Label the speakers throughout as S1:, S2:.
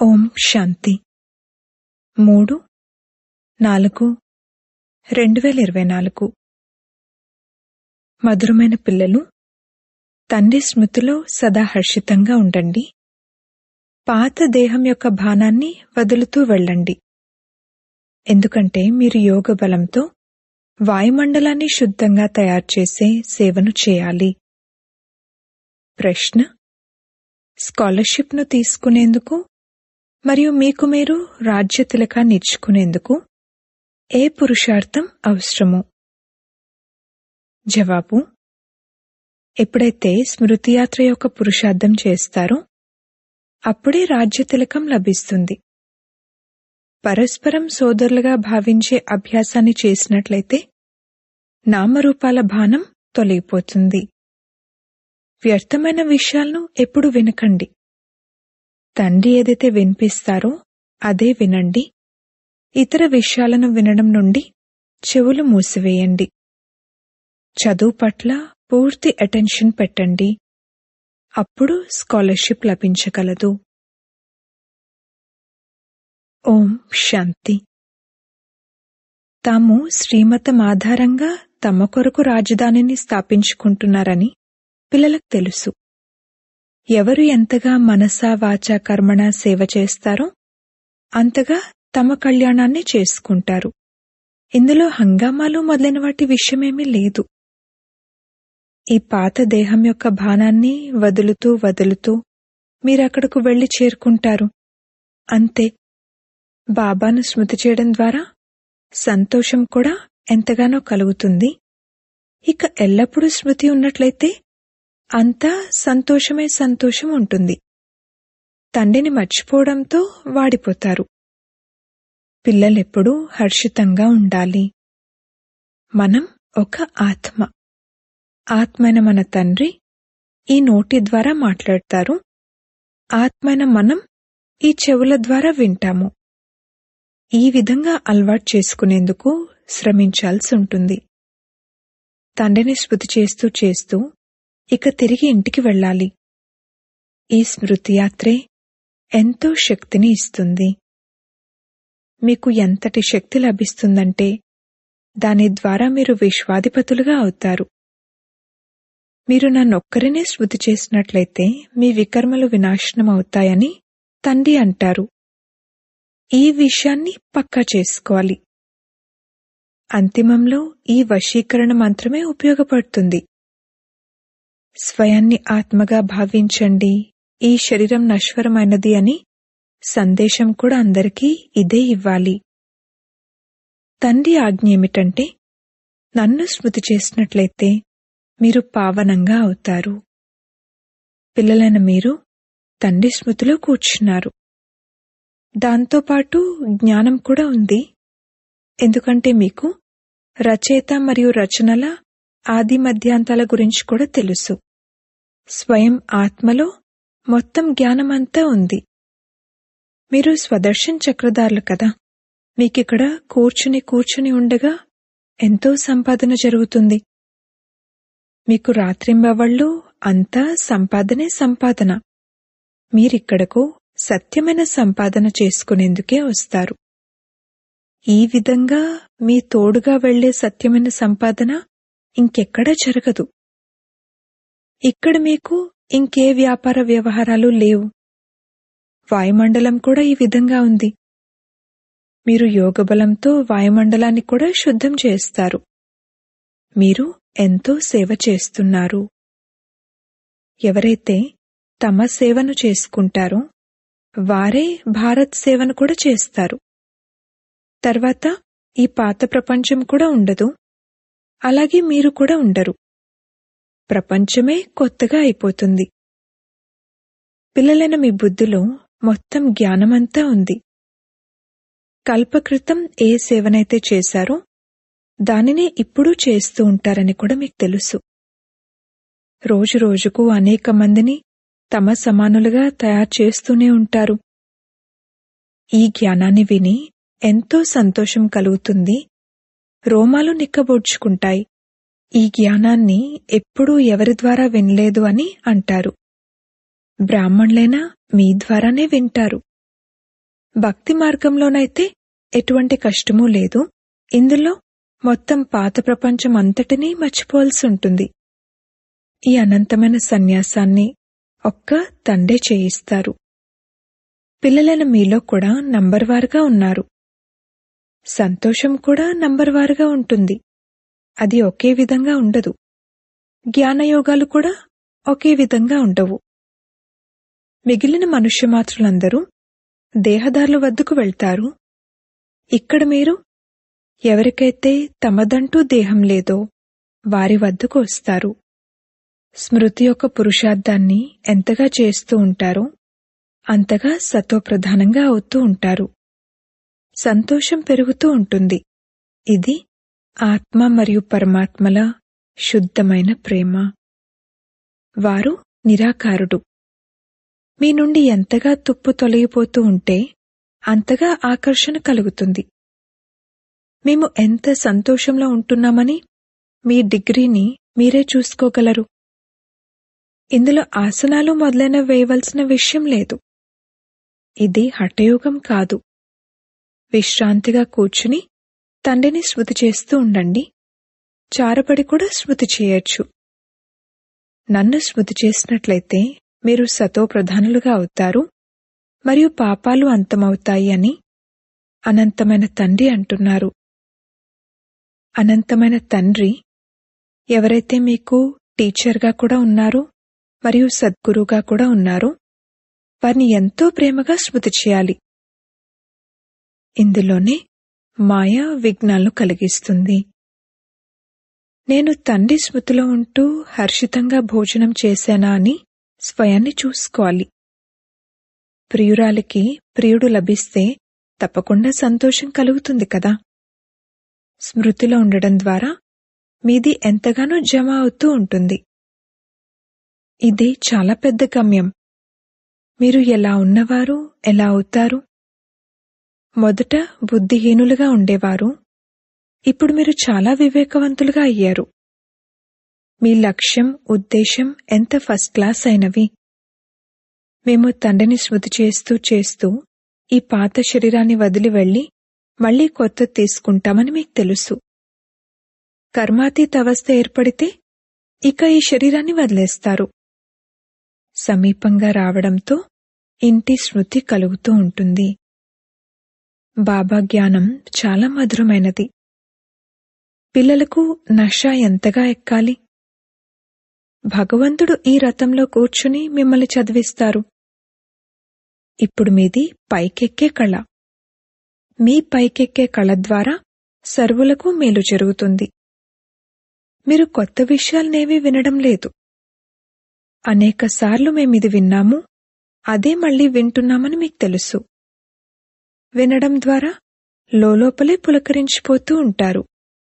S1: ఓం శాంతి మూడు నాలుగు రెండు వేల ఇరవై నాలుగు మధురమైన పిల్లలు తండ్రి స్మృతిలో సదా హర్షితంగా ఉండండి పాత దేహం యొక్క భానాన్ని వదులుతూ వెళ్ళండి ఎందుకంటే మీరు యోగ బలంతో వాయుమండలాన్ని శుద్ధంగా తయారు చేసే సేవను చేయాలి ప్రశ్న స్కాలర్షిప్ను తీసుకునేందుకు మరియు మీకు మీరు రాజ్య తిలకాన్ని ఇచ్చుకునేందుకు ఏ పురుషార్థం అవసరము జవాబు ఎప్పుడైతే స్మృతియాత్ర యొక్క పురుషార్థం చేస్తారో అప్పుడే రాజ్య తిలకం లభిస్తుంది పరస్పరం సోదరులుగా భావించే అభ్యాసాన్ని చేసినట్లయితే నామరూపాల బాణం తొలగిపోతుంది వ్యర్థమైన విషయాలను ఎప్పుడు వినకండి తండ్రి ఏదైతే వినిపిస్తారో అదే వినండి ఇతర విషయాలను వినడం నుండి చెవులు మూసివేయండి చదువు పట్ల పూర్తి అటెన్షన్ పెట్టండి అప్పుడు స్కాలర్షిప్ లభించగలదు ఓం శాంతి తాము శ్రీమతం ఆధారంగా తమ కొరకు రాజధానిని స్థాపించుకుంటున్నారని పిల్లలకు తెలుసు ఎవరు ఎంతగా మనసా వాచా కర్మణ సేవ చేస్తారో అంతగా తమ కళ్యాణాన్ని చేసుకుంటారు ఇందులో హంగామాలు మొదలైన వాటి విషయమేమీ లేదు ఈ పాత దేహం యొక్క భానాన్ని వదులుతూ వదులుతూ మీరక్కడకు వెళ్లి చేరుకుంటారు అంతే బాబాను స్మృతి చేయడం ద్వారా సంతోషం కూడా ఎంతగానో కలుగుతుంది ఇక ఎల్లప్పుడూ స్మృతి ఉన్నట్లయితే అంతా సంతోషమే సంతోషం ఉంటుంది తండ్రిని మర్చిపోవడంతో వాడిపోతారు పిల్లలెప్పుడూ హర్షితంగా ఉండాలి మనం ఒక ఆత్మ ఆత్మైన మన తండ్రి ఈ నోటి ద్వారా మాట్లాడతారు ఆత్మైన మనం ఈ చెవుల ద్వారా వింటాము ఈ విధంగా అలవాటు చేసుకునేందుకు శ్రమించాల్సి ఉంటుంది తండ్రిని స్మృతి చేస్తూ చేస్తూ ఇక తిరిగి ఇంటికి వెళ్ళాలి ఈ స్మృతి యాత్రే ఎంతో శక్తిని ఇస్తుంది మీకు ఎంతటి శక్తి లభిస్తుందంటే దాని ద్వారా మీరు విశ్వాధిపతులుగా అవుతారు మీరు నన్నొక్కరినే స్మృతి చేసినట్లయితే మీ వికర్మలు వినాశనం అవుతాయని తండ్రి అంటారు ఈ విషయాన్ని పక్కా చేసుకోవాలి అంతిమంలో ఈ వశీకరణ మంత్రమే ఉపయోగపడుతుంది స్వయాన్ని ఆత్మగా భావించండి ఈ శరీరం నశ్వరమైనది అని సందేశం కూడా అందరికీ ఇదే ఇవ్వాలి తండ్రి ఆజ్ఞ ఏమిటంటే నన్ను స్మృతి చేసినట్లయితే మీరు పావనంగా అవుతారు పిల్లలైన మీరు తండ్రి స్మృతిలో కూర్చున్నారు దాంతోపాటు జ్ఞానం కూడా ఉంది ఎందుకంటే మీకు రచయిత మరియు రచనల ఆది మధ్యాంతాల గురించి కూడా తెలుసు స్వయం ఆత్మలో మొత్తం జ్ఞానమంతా ఉంది మీరు స్వదర్శన్ చక్రధారులు కదా మీకిక్కడ కూర్చుని కూర్చుని ఉండగా ఎంతో సంపాదన జరుగుతుంది మీకు రాత్రింబవళ్ళు అంతా సంపాదనే సంపాదన మీరిక్కడకు సత్యమైన సంపాదన చేసుకునేందుకే వస్తారు ఈ విధంగా మీ తోడుగా వెళ్లే సత్యమైన సంపాదన ఇంకెక్కడా జరగదు ఇక్కడ మీకు ఇంకే వ్యాపార వ్యవహారాలు లేవు వాయుమండలం కూడా ఈ విధంగా ఉంది మీరు యోగబలంతో వాయుమండలాన్ని కూడా శుద్ధం చేస్తారు మీరు ఎంతో సేవ చేస్తున్నారు ఎవరైతే తమ సేవను చేసుకుంటారో వారే భారత్ సేవను కూడా చేస్తారు తర్వాత ఈ పాత ప్రపంచం కూడా ఉండదు అలాగే మీరు కూడా ఉండరు ప్రపంచమే కొత్తగా అయిపోతుంది పిల్లలైన మీ బుద్ధిలో మొత్తం జ్ఞానమంతా ఉంది కల్పకృతం ఏ సేవనైతే చేశారో దానినే ఇప్పుడు చేస్తూ ఉంటారని కూడా మీకు తెలుసు రోజు రోజుకు అనేక మందిని తమ సమానులుగా తయారు చేస్తూనే ఉంటారు ఈ జ్ఞానాన్ని విని ఎంతో సంతోషం కలుగుతుంది రోమాలు నిక్కబొడ్చుకుంటాయి ఈ జ్ఞానాన్ని ఎప్పుడూ ఎవరి ద్వారా వినలేదు అని అంటారు బ్రాహ్మణులైనా మీ ద్వారానే వింటారు భక్తి మార్గంలోనైతే ఎటువంటి కష్టమూ లేదు ఇందులో మొత్తం పాత ప్రపంచం అంతటినీ మర్చిపోవాల్సి ఉంటుంది ఈ అనంతమైన సన్యాసాన్ని ఒక్క తండే చేయిస్తారు పిల్లలైన మీలో కూడా నంబర్ వారుగా ఉన్నారు సంతోషం కూడా నంబర్ వారుగా ఉంటుంది అది ఒకే విధంగా ఉండదు జ్ఞానయోగాలు కూడా ఒకే విధంగా ఉండవు మిగిలిన మనుష్య మాత్రులందరూ దేహదారుల వద్దకు వెళ్తారు ఇక్కడ మీరు ఎవరికైతే తమదంటూ దేహం లేదో వారి వద్దకు వస్తారు స్మృతి యొక్క పురుషార్థాన్ని ఎంతగా చేస్తూ ఉంటారో అంతగా సత్వప్రధానంగా అవుతూ ఉంటారు సంతోషం పెరుగుతూ ఉంటుంది ఇది ఆత్మ మరియు పరమాత్మల శుద్ధమైన ప్రేమ వారు నిరాకారుడు మీ నుండి ఎంతగా తుప్పు తొలగిపోతూ ఉంటే అంతగా ఆకర్షణ కలుగుతుంది మేము ఎంత సంతోషంలో ఉంటున్నామని మీ డిగ్రీని మీరే చూసుకోగలరు ఇందులో ఆసనాలు మొదలైన వేయవలసిన విషయం లేదు ఇది హఠయోగం కాదు విశ్రాంతిగా కూర్చుని తండ్రిని స్మృతి చేస్తూ ఉండండి చారపడి కూడా స్మృతి చేయొచ్చు నన్ను స్మృతి చేసినట్లయితే మీరు సతో ప్రధానులుగా అవుతారు మరియు పాపాలు అంతమవుతాయి అని అనంతమైన తండ్రి అంటున్నారు అనంతమైన తండ్రి ఎవరైతే మీకు టీచర్గా కూడా ఉన్నారో మరియు సద్గురుగా కూడా ఉన్నారో వారిని ఎంతో ప్రేమగా స్మృతి చేయాలి ఇందులోనే మాయ విఘ్నాలను కలిగిస్తుంది నేను తండ్రి స్మృతిలో ఉంటూ హర్షితంగా భోజనం చేశానా అని స్వయాన్ని చూసుకోవాలి ప్రియురాలికి ప్రియుడు లభిస్తే తప్పకుండా సంతోషం కలుగుతుంది కదా స్మృతిలో ఉండడం ద్వారా మీది ఎంతగానో జమ అవుతూ ఉంటుంది ఇది చాలా పెద్ద గమ్యం మీరు ఎలా ఉన్నవారు ఎలా అవుతారు మొదట బుద్ధిహీనులుగా ఉండేవారు ఇప్పుడు మీరు చాలా వివేకవంతులుగా అయ్యారు మీ లక్ష్యం ఉద్దేశం ఎంత ఫస్ట్ క్లాస్ అయినవి మేము తండ్రిని స్మృతి చేస్తూ చేస్తూ ఈ పాత శరీరాన్ని వదిలి వెళ్లి మళ్లీ కొత్త తీసుకుంటామని మీకు తెలుసు కర్మాతీత అవస్థ ఏర్పడితే ఇక ఈ శరీరాన్ని వదిలేస్తారు సమీపంగా రావడంతో ఇంటి స్మృతి కలుగుతూ ఉంటుంది బాబా జ్ఞానం చాలా మధురమైనది పిల్లలకు నష ఎంతగా ఎక్కాలి భగవంతుడు ఈ రథంలో కూర్చుని మిమ్మల్ని చదివిస్తారు ఇప్పుడు మీది పైకెక్కే కళ మీ పైకెక్కే కళ ద్వారా సర్వులకు మేలు జరుగుతుంది మీరు కొత్త విషయాలనేవి వినడం లేదు అనేకసార్లు మేమిది విన్నాము అదే మళ్ళీ వింటున్నామని మీకు తెలుసు వినడం ద్వారా లోపలే పులకరించిపోతూ ఉంటారు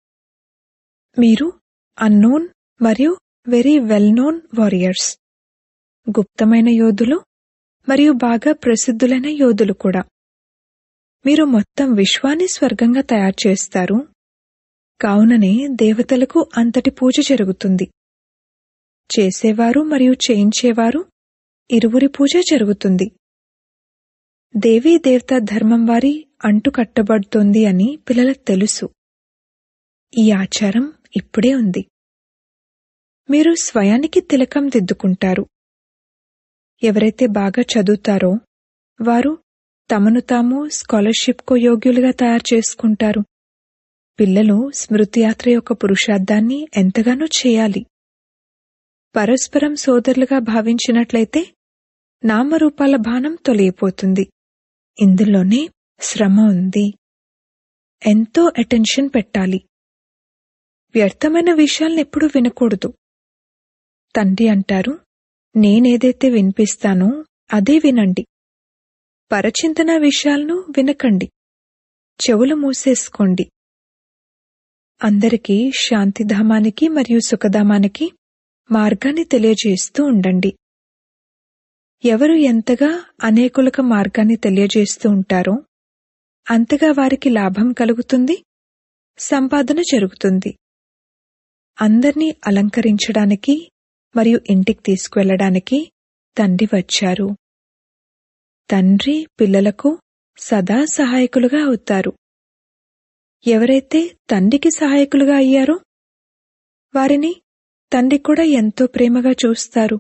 S1: మీరు అన్నోన్ మరియు వెరీ వెల్ నోన్ వారియర్స్ గుప్తమైన యోధులు మరియు బాగా ప్రసిద్ధులైన యోధులు కూడా మీరు మొత్తం విశ్వాన్ని స్వర్గంగా తయారు చేస్తారు కావుననే దేవతలకు అంతటి పూజ జరుగుతుంది చేసేవారు మరియు చేయించేవారు ఇరువురి పూజ జరుగుతుంది దేవీ దేవతా ధర్మం వారి అంటు కట్టబడుతోంది అని పిల్లలకు తెలుసు ఈ ఆచారం ఇప్పుడే ఉంది మీరు స్వయానికి తిలకం దిద్దుకుంటారు ఎవరైతే బాగా చదువుతారో వారు తమను తాము స్కాలర్షిప్కు యోగ్యులుగా తయారు చేసుకుంటారు పిల్లలు స్మృతి యాత్ర యొక్క పురుషార్థాన్ని ఎంతగానో చేయాలి పరస్పరం సోదరులుగా భావించినట్లయితే నామరూపాల బాణం తొలగిపోతుంది ఇందులోనే శ్రమ ఉంది ఎంతో అటెన్షన్ పెట్టాలి వ్యర్థమైన విషయాలను ఎప్పుడూ వినకూడదు తండ్రి అంటారు నేనేదైతే వినిపిస్తానో అదే వినండి పరచింతన విషయాలను వినకండి చెవులు మూసేసుకోండి అందరికీ శాంతిధామానికి మరియు సుఖధామానికి మార్గాన్ని తెలియజేస్తూ ఉండండి ఎవరు ఎంతగా అనేకులకు మార్గాన్ని తెలియజేస్తూ ఉంటారో అంతగా వారికి లాభం కలుగుతుంది సంపాదన జరుగుతుంది అందర్నీ అలంకరించడానికి మరియు ఇంటికి తీసుకువెళ్ళడానికి తండ్రి వచ్చారు తండ్రి పిల్లలకు సదా సహాయకులుగా అవుతారు ఎవరైతే తండ్రికి సహాయకులుగా అయ్యారో వారిని తండ్రి కూడా ఎంతో ప్రేమగా చూస్తారు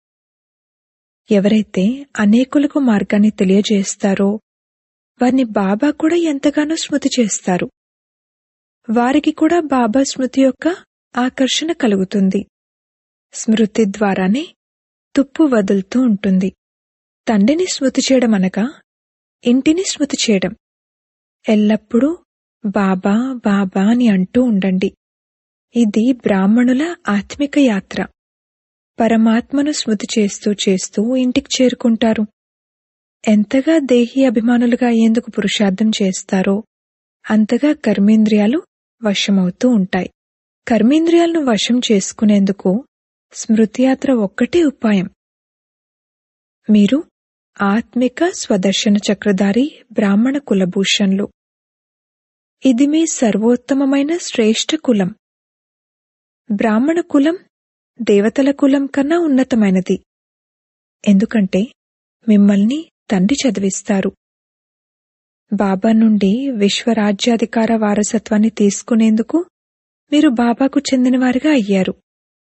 S1: ఎవరైతే అనేకులకు మార్గాన్ని తెలియజేస్తారో వారిని బాబా కూడా ఎంతగానో స్మృతి చేస్తారు వారికి కూడా బాబా స్మృతి యొక్క ఆకర్షణ కలుగుతుంది స్మృతి ద్వారానే తుప్పు వదులుతూ ఉంటుంది తండ్రిని స్మృతి చేయడం అనగా ఇంటిని స్మృతి చేయడం ఎల్లప్పుడూ బాబా బాబా అని అంటూ ఉండండి ఇది బ్రాహ్మణుల ఆత్మిక యాత్ర పరమాత్మను స్మృతి చేస్తూ చేస్తూ ఇంటికి చేరుకుంటారు ఎంతగా దేహీ అభిమానులుగా అయ్యేందుకు పురుషార్థం చేస్తారో అంతగా కర్మేంద్రియాలు వశమవుతూ ఉంటాయి కర్మేంద్రియాలను వశం చేసుకునేందుకు స్మృతియాత్ర ఒక్కటే ఉపాయం మీరు ఆత్మిక స్వదర్శన చక్రధారి బ్రాహ్మణ కులభూషణ్లు ఇది మీ సర్వోత్తమమైన శ్రేష్ఠ కులం బ్రాహ్మణ కులం దేవతల కులం కన్నా ఉన్నతమైనది ఎందుకంటే మిమ్మల్ని తండ్రి చదివిస్తారు బాబా నుండి విశ్వరాజ్యాధికార వారసత్వాన్ని తీసుకునేందుకు మీరు బాబాకు చెందినవారిగా అయ్యారు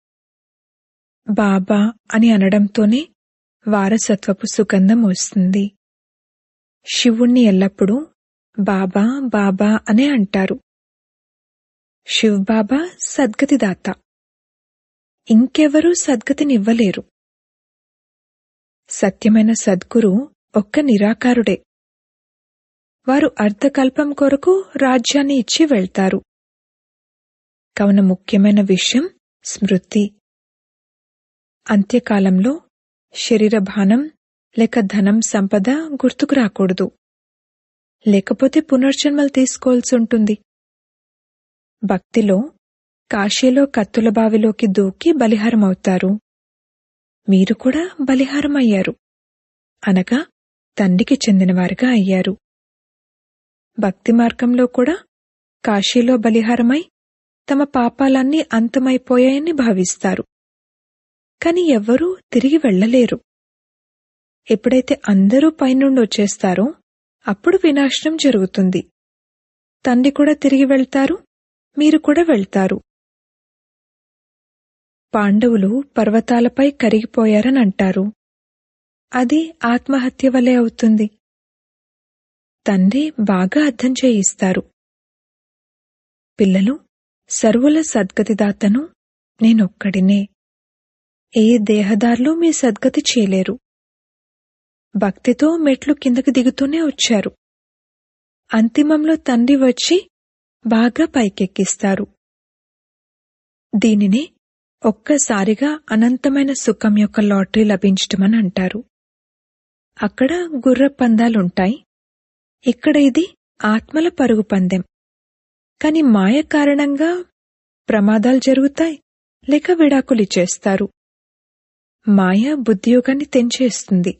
S1: బాబా అని అనడంతోనే వారసత్వపు సుగంధం వస్తుంది శివుణ్ణి ఎల్లప్పుడూ బాబా బాబా అనే అంటారు శివ్ బాబా సద్గతిదాత ఇంకెవరూ సద్గతినివ్వలేరు సత్యమైన సద్గురు ఒక్క నిరాకారుడే వారు అర్ధకల్పం కొరకు రాజ్యాన్ని ఇచ్చి వెళ్తారు కావున ముఖ్యమైన విషయం స్మృతి అంత్యకాలంలో శరీర భానం లేక ధనం సంపద గుర్తుకు రాకూడదు లేకపోతే పునర్జన్మలు తీసుకోవాల్సి ఉంటుంది భక్తిలో కాశీలో కత్తుల బావిలోకి దూకి బలిహారమవుతారు మీరు కూడా బలిహారమయ్యారు అనగా తండ్రికి చెందినవారుగా అయ్యారు భక్తి మార్గంలో కూడా కాశీలో బలిహారమై తమ పాపాలన్నీ అంతమైపోయాయని భావిస్తారు కాని ఎవ్వరూ తిరిగి వెళ్లలేరు ఎప్పుడైతే అందరూ పైనుండి వచ్చేస్తారో అప్పుడు వినాశనం జరుగుతుంది తండ్రి కూడా తిరిగి వెళ్తారు మీరు కూడా వెళ్తారు పాండవులు పర్వతాలపై కరిగిపోయారని అంటారు అది ఆత్మహత్య వలె అవుతుంది తండ్రి బాగా అర్థం చేయిస్తారు పిల్లలు సర్వుల సద్గతిదాతను నేనొక్కడినే ఏ దేహదారులు మీ సద్గతి చేయలేరు భక్తితో మెట్లు కిందకి దిగుతూనే వచ్చారు అంతిమంలో తండ్రి వచ్చి బాగా పైకెక్కిస్తారు దీనినే ఒక్కసారిగా అనంతమైన సుఖం యొక్క లాటరీ లభించటమని అంటారు అక్కడ గుర్ర పందాలుంటాయి ఇక్కడ ఇది ఆత్మల పరుగు పందెం కాని మాయ కారణంగా ప్రమాదాలు జరుగుతాయి లేక విడాకులిచ్చేస్తారు మాయ బుద్ధియోగాన్ని తెంచేస్తుంది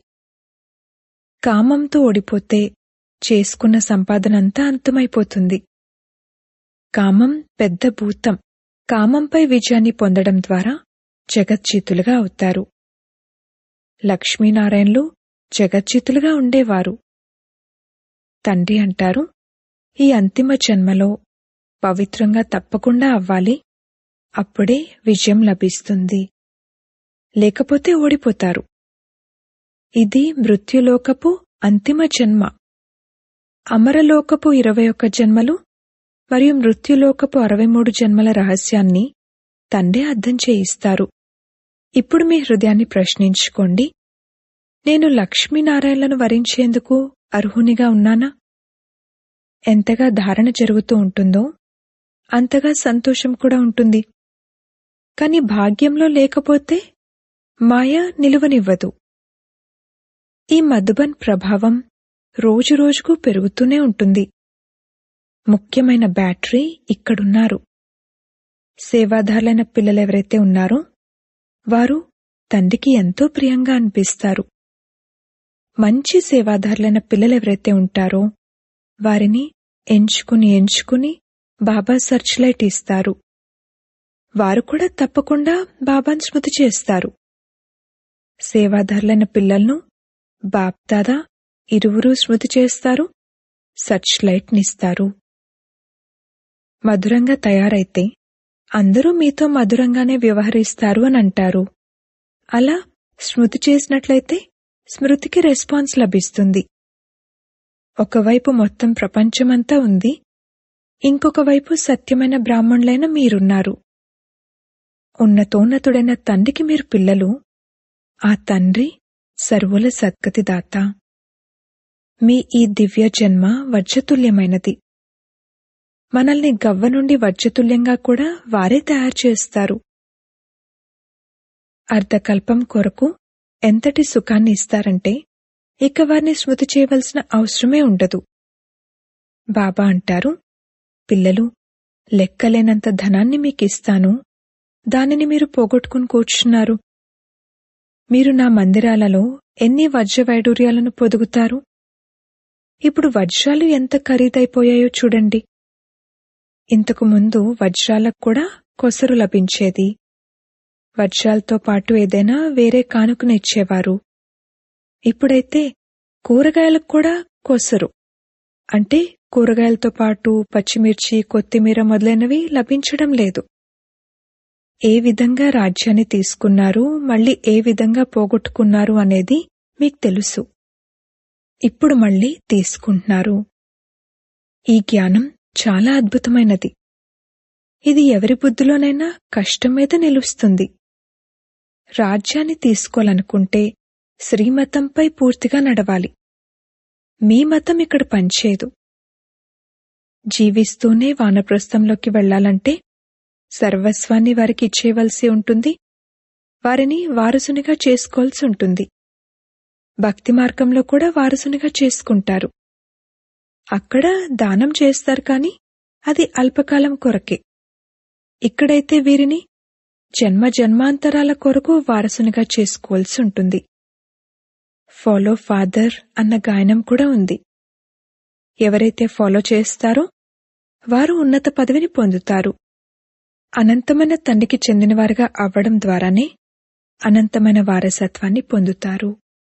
S1: కామంతో ఓడిపోతే చేసుకున్న సంపాదనంతా అంతమైపోతుంది కామం పెద్ద భూతం కామంపై విజయాన్ని పొందడం ద్వారా జగజ్జీతులుగా అవుతారు లక్ష్మీనారాయణలు జగజ్జీతులుగా ఉండేవారు తండ్రి అంటారు ఈ అంతిమ జన్మలో పవిత్రంగా తప్పకుండా అవ్వాలి అప్పుడే విజయం లభిస్తుంది లేకపోతే ఓడిపోతారు ఇది మృత్యులోకపు అంతిమ జన్మ అమరలోకపు ఇరవై ఒక్క జన్మలు మరియు మృత్యులోకపు అరవై మూడు జన్మల రహస్యాన్ని తండ్రి అర్థం చేయిస్తారు ఇప్పుడు మీ హృదయాన్ని ప్రశ్నించుకోండి నేను లక్ష్మీనారాయణలను వరించేందుకు అర్హునిగా ఉన్నానా ఎంతగా ధారణ జరుగుతూ ఉంటుందో అంతగా సంతోషం కూడా ఉంటుంది కాని భాగ్యంలో లేకపోతే మాయ నిలువనివ్వదు ఈ మధుబన్ ప్రభావం రోజురోజుకు పెరుగుతూనే ఉంటుంది ముఖ్యమైన బ్యాటరీ ఇక్కడున్నారు సేవాదారులైన పిల్లలెవరైతే ఉన్నారో వారు తండ్రికి ఎంతో ప్రియంగా అనిపిస్తారు మంచి సేవాదారులైన పిల్లలెవరైతే ఉంటారో వారిని ఎంచుకుని ఎంచుకుని బాబా సర్చ్ లైట్ ఇస్తారు వారు కూడా తప్పకుండా బాబాను స్మృతి చేస్తారు సేవాదారులైన పిల్లలను బాప్దాదా ఇరువురూ స్మృతి చేస్తారు సర్చ్ లైట్నిస్తారు మధురంగా తయారైతే అందరూ మీతో మధురంగానే వ్యవహరిస్తారు అని అంటారు అలా స్మృతి చేసినట్లయితే స్మృతికి రెస్పాన్స్ లభిస్తుంది ఒకవైపు మొత్తం ప్రపంచమంతా ఉంది ఇంకొక వైపు సత్యమైన బ్రాహ్మణులైన మీరున్నారు ఉన్నతోన్నతుడైన తండ్రికి మీరు పిల్లలు ఆ తండ్రి సర్వుల సద్గతిదాత మీ ఈ దివ్య జన్మ వజ్రతుల్యమైనది మనల్ని గవ్వ నుండి వజ్రతుల్యంగా కూడా వారే తయారు చేస్తారు అర్ధకల్పం కొరకు ఎంతటి సుఖాన్ని ఇస్తారంటే ఇక వారిని స్మృతి చేయవలసిన అవసరమే ఉండదు బాబా అంటారు పిల్లలు లెక్కలేనంత ధనాన్ని మీకిస్తాను దానిని మీరు పోగొట్టుకుని కూర్చున్నారు మీరు నా మందిరాలలో ఎన్ని వజ్ర వైడూర్యాలను పొదుగుతారు ఇప్పుడు వజ్రాలు ఎంత ఖరీదైపోయాయో చూడండి ఇంతకు ముందు వజ్రాలకు కూడా కొసరు లభించేది వజ్రాలతో పాటు ఏదైనా వేరే కానుకనిచ్చేవారు ఇప్పుడైతే కూరగాయలకు కూడా కొసరు అంటే కూరగాయలతో పాటు పచ్చిమిర్చి కొత్తిమీర మొదలైనవి లభించడం లేదు ఏ విధంగా రాజ్యాన్ని తీసుకున్నారు మళ్ళీ ఏ విధంగా పోగొట్టుకున్నారు అనేది మీకు తెలుసు ఇప్పుడు మళ్ళీ తీసుకుంటున్నారు ఈ జ్ఞానం చాలా అద్భుతమైనది ఇది ఎవరి బుద్ధిలోనైనా కష్టం మీద నిలుస్తుంది రాజ్యాన్ని తీసుకోవాలనుకుంటే శ్రీమతంపై పూర్తిగా నడవాలి మీ మతం ఇక్కడ పనిచేయదు జీవిస్తూనే వానప్రస్థంలోకి వెళ్లాలంటే సర్వస్వాన్ని వారికి ఇచ్చేయవలసి ఉంటుంది వారిని వారసునిగా చేసుకోవాల్సి ఉంటుంది భక్తి మార్గంలో కూడా వారసునిగా చేసుకుంటారు అక్కడ దానం చేస్తారు కాని అది అల్పకాలం కొరకే ఇక్కడైతే వీరిని జన్మ జన్మాంతరాల కొరకు వారసునిగా చేసుకోవాల్సి ఉంటుంది ఫాలో ఫాదర్ అన్న గాయనం కూడా ఉంది ఎవరైతే ఫాలో చేస్తారో వారు ఉన్నత పదవిని పొందుతారు అనంతమైన తండ్రికి చెందినవారుగా అవ్వడం ద్వారానే అనంతమైన వారసత్వాన్ని పొందుతారు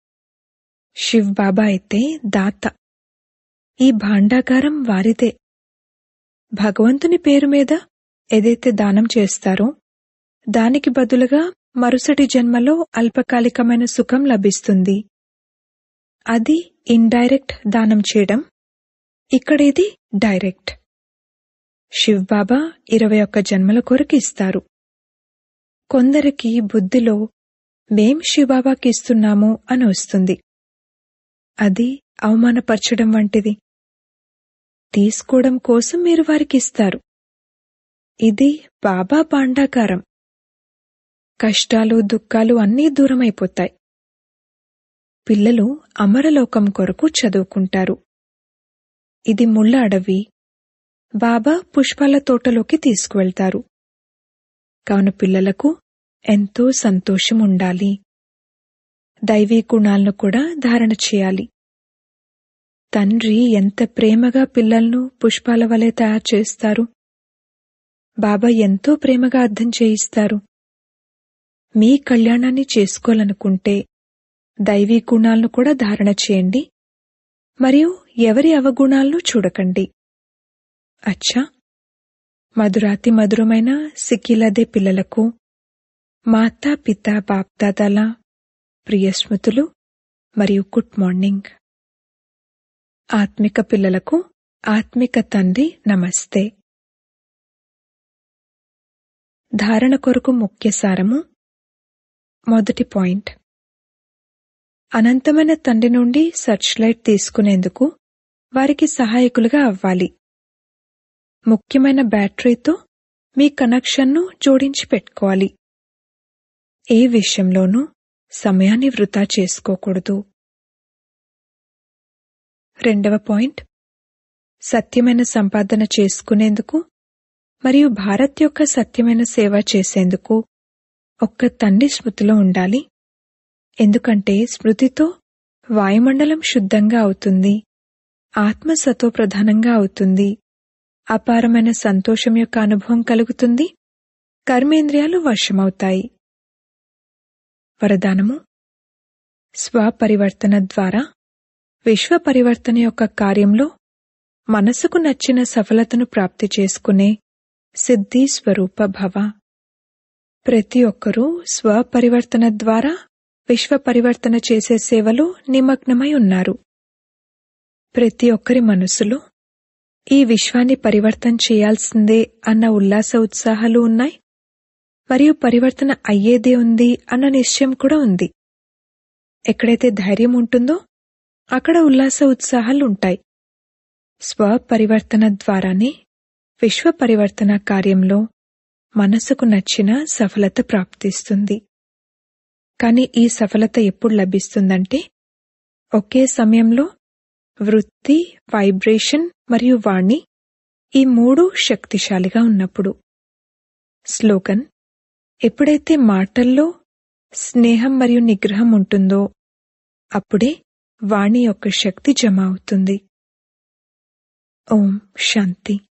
S1: శివ్ బాబా అయితే దాత ఈ భాండాగారం వారిదే భగవంతుని పేరు మీద ఏదైతే దానం చేస్తారో దానికి బదులుగా మరుసటి జన్మలో అల్పకాలికమైన సుఖం లభిస్తుంది అది ఇండైరెక్ట్ దానం చేయడం ఇక్కడ ఇది డైరెక్ట్ శివ్ బాబా ఇరవై ఒక్క జన్మల కొరకు ఇస్తారు కొందరికి బుద్ధిలో మేం శివబాబాకి ఇస్తున్నాము అని వస్తుంది అది అవమానపరచడం వంటిది తీసుకోవడం కోసం మీరు వారికి ఇస్తారు ఇది బాబా పాండాకారం కష్టాలు దుఃఖాలు అన్నీ దూరమైపోతాయి పిల్లలు అమరలోకం కొరకు చదువుకుంటారు ఇది ముళ్ళ అడవి బాబా పుష్పాల తోటలోకి తీసుకువెళ్తారు కావున పిల్లలకు ఎంతో సంతోషం ఉండాలి దైవీ గుణాలను కూడా ధారణ చేయాలి తండ్రి ఎంత ప్రేమగా పిల్లలను పుష్పాల వలె తయారు చేస్తారు బాబా ఎంతో ప్రేమగా అర్థం చేయిస్తారు మీ కళ్యాణాన్ని చేసుకోవాలనుకుంటే దైవీ గుణాలను కూడా ధారణ చేయండి మరియు ఎవరి అవగుణాలను చూడకండి అచ్చా మధురాతి మధురమైన సిక్కిలదే పిల్లలకు మాతా పిత బాప్దాదాల ప్రియ స్మృతులు మరియు గుడ్ మార్నింగ్ ఆత్మిక పిల్లలకు ఆత్మిక తండ్రి నమస్తే ధారణ కొరకు ముఖ్య సారము మొదటి పాయింట్ అనంతమైన తండ్రి నుండి సర్చ్ లైట్ తీసుకునేందుకు వారికి సహాయకులుగా అవ్వాలి ముఖ్యమైన బ్యాటరీతో మీ కనెక్షన్ను జోడించి పెట్టుకోవాలి ఏ విషయంలోనూ సమయాన్ని వృధా చేసుకోకూడదు రెండవ పాయింట్ సత్యమైన సంపాదన చేసుకునేందుకు మరియు భారత్ యొక్క సత్యమైన సేవ చేసేందుకు ఒక్క తండ్రి స్మృతిలో ఉండాలి ఎందుకంటే స్మృతితో వాయుమండలం శుద్ధంగా అవుతుంది ఆత్మ సతో ప్రధానంగా అవుతుంది అపారమైన సంతోషం యొక్క అనుభవం కలుగుతుంది కర్మేంద్రియాలు వశమవుతాయి వరదానము స్వపరివర్తన ద్వారా విశ్వ పరివర్తన యొక్క కార్యంలో మనసుకు నచ్చిన సఫలతను ప్రాప్తి చేసుకునే సిద్ధి స్వరూప భవ ప్రతి ఒక్కరూ స్వపరివర్తన ద్వారా విశ్వ పరివర్తన చేసే సేవలో నిమగ్నమై ఉన్నారు ప్రతి ఒక్కరి మనసులో ఈ విశ్వాన్ని పరివర్తన చేయాల్సిందే అన్న ఉల్లాస ఉత్సాహాలు ఉన్నాయి మరియు పరివర్తన అయ్యేదే ఉంది అన్న నిశ్చయం కూడా ఉంది ఎక్కడైతే ధైర్యం ఉంటుందో అక్కడ ఉల్లాస ఉత్సాహాలు ఉంటాయి స్వపరివర్తన ద్వారానే విశ్వ పరివర్తన కార్యంలో మనసుకు నచ్చిన సఫలత ప్రాప్తిస్తుంది కానీ ఈ సఫలత ఎప్పుడు లభిస్తుందంటే ఒకే సమయంలో వృత్తి వైబ్రేషన్ మరియు వాణి ఈ మూడు శక్తిశాలిగా ఉన్నప్పుడు స్లోగన్ ఎప్పుడైతే మాటల్లో స్నేహం మరియు నిగ్రహం ఉంటుందో అప్పుడే వాణి యొక్క శక్తి జమ అవుతుంది ఓం శాంతి